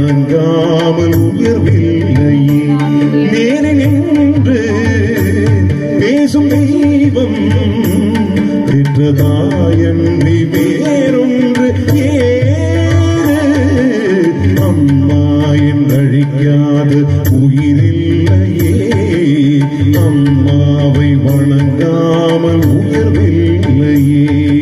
வணங்காமல் உயர்வில்லையே நேரில் நின்று பேசும் தெய்வம் பெற்றதாயன்றி வேறொன்று ஏது அம்மா என்றழிக்காத உயிரில்லையே அம்மாவை வணங்காமல் உயர்வில்லையே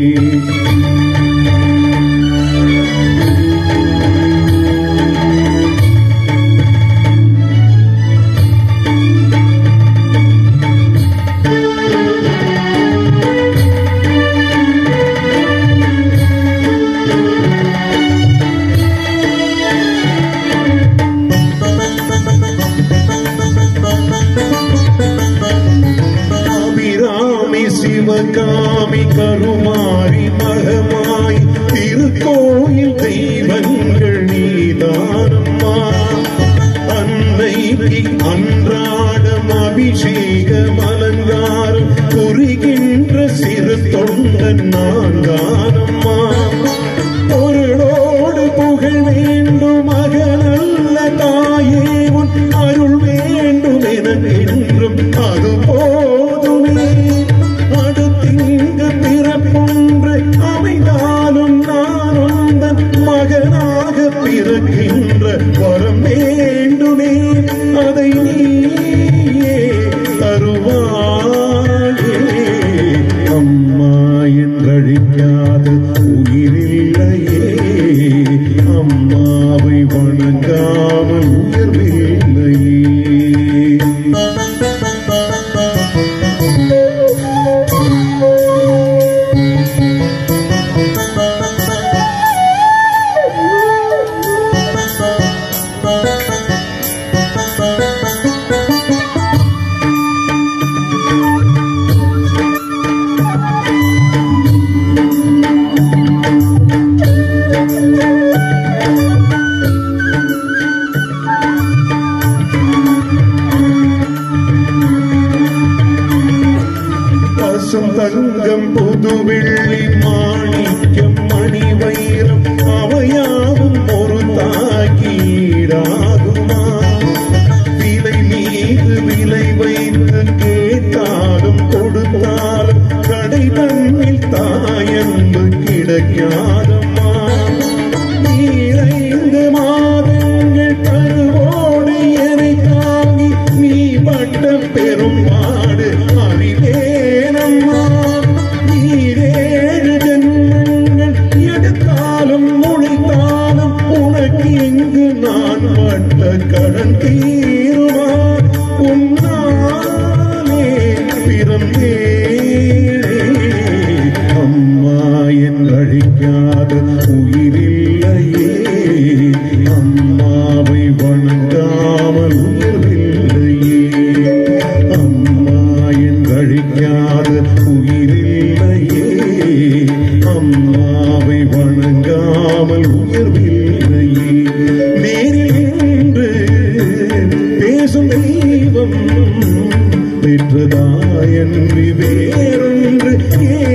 அபிராமி சிவகாமி கருமாரி மகமாய் திருக்கோயில் தெய்வங்கள் நீதானம்மா அன்னைக்கு அன்றாடம் அபிஷேகம் அலங்காரம் புரிகின்ற சிறு தொண்டன் நான் தானம்மா பொருளோடு புகழ் வேண்டும் மகனல்ல தாயே உன் அருள் வேண்டும் எனக்கென்றும் அது போதுமே அடுத்திங்கு பிறப்பொன்று அமைந்தாலும் நான் உந்தன் மகனாக பிறக்கின்ற வரம் வேண்டுமே அதை நீயே தருவாயே அம்மா என்றழிக்காத உயிரில்லையே அம்மாவை வணங்காமல் உயர்வில்லையே பசும் தங்கம் புது வெள்ளி மாணிக்கம் மணி வைரம் அவையாவும் ஒரு தாக்கீடாகுமா விலை மீது விலை வைத்து கேட்டாலும் கொடுத்தாலும் கடை தன்னில் தாயன்பு கிடைக்காதம்மா நீரைந்து மாதங்கள் கருவோடு என்னை தாங்கி நீ பட்ட பெரும் பாடு அறிவேனம்மா நீரேழு ஜென்மங்கள் எடுத்தாலும் முளைத்தாலும் உனக்கு இங்கு நான் பட்ட கடன் தீருமா உன்னாலே பிறந்தேனே அம்மா என்றழிக்காத உயிரில்லையே அம்மாவை வணங்காமல் உயர்வில்லையே அம்மா என்றழிக்காத உயிரில்லையே அம்மாவை வணங்காமல் உயர்வில்லையே நேரில் நின்று பேசும் தெய்வம் பெற்றதாயன்றி வேறொன்று ஏ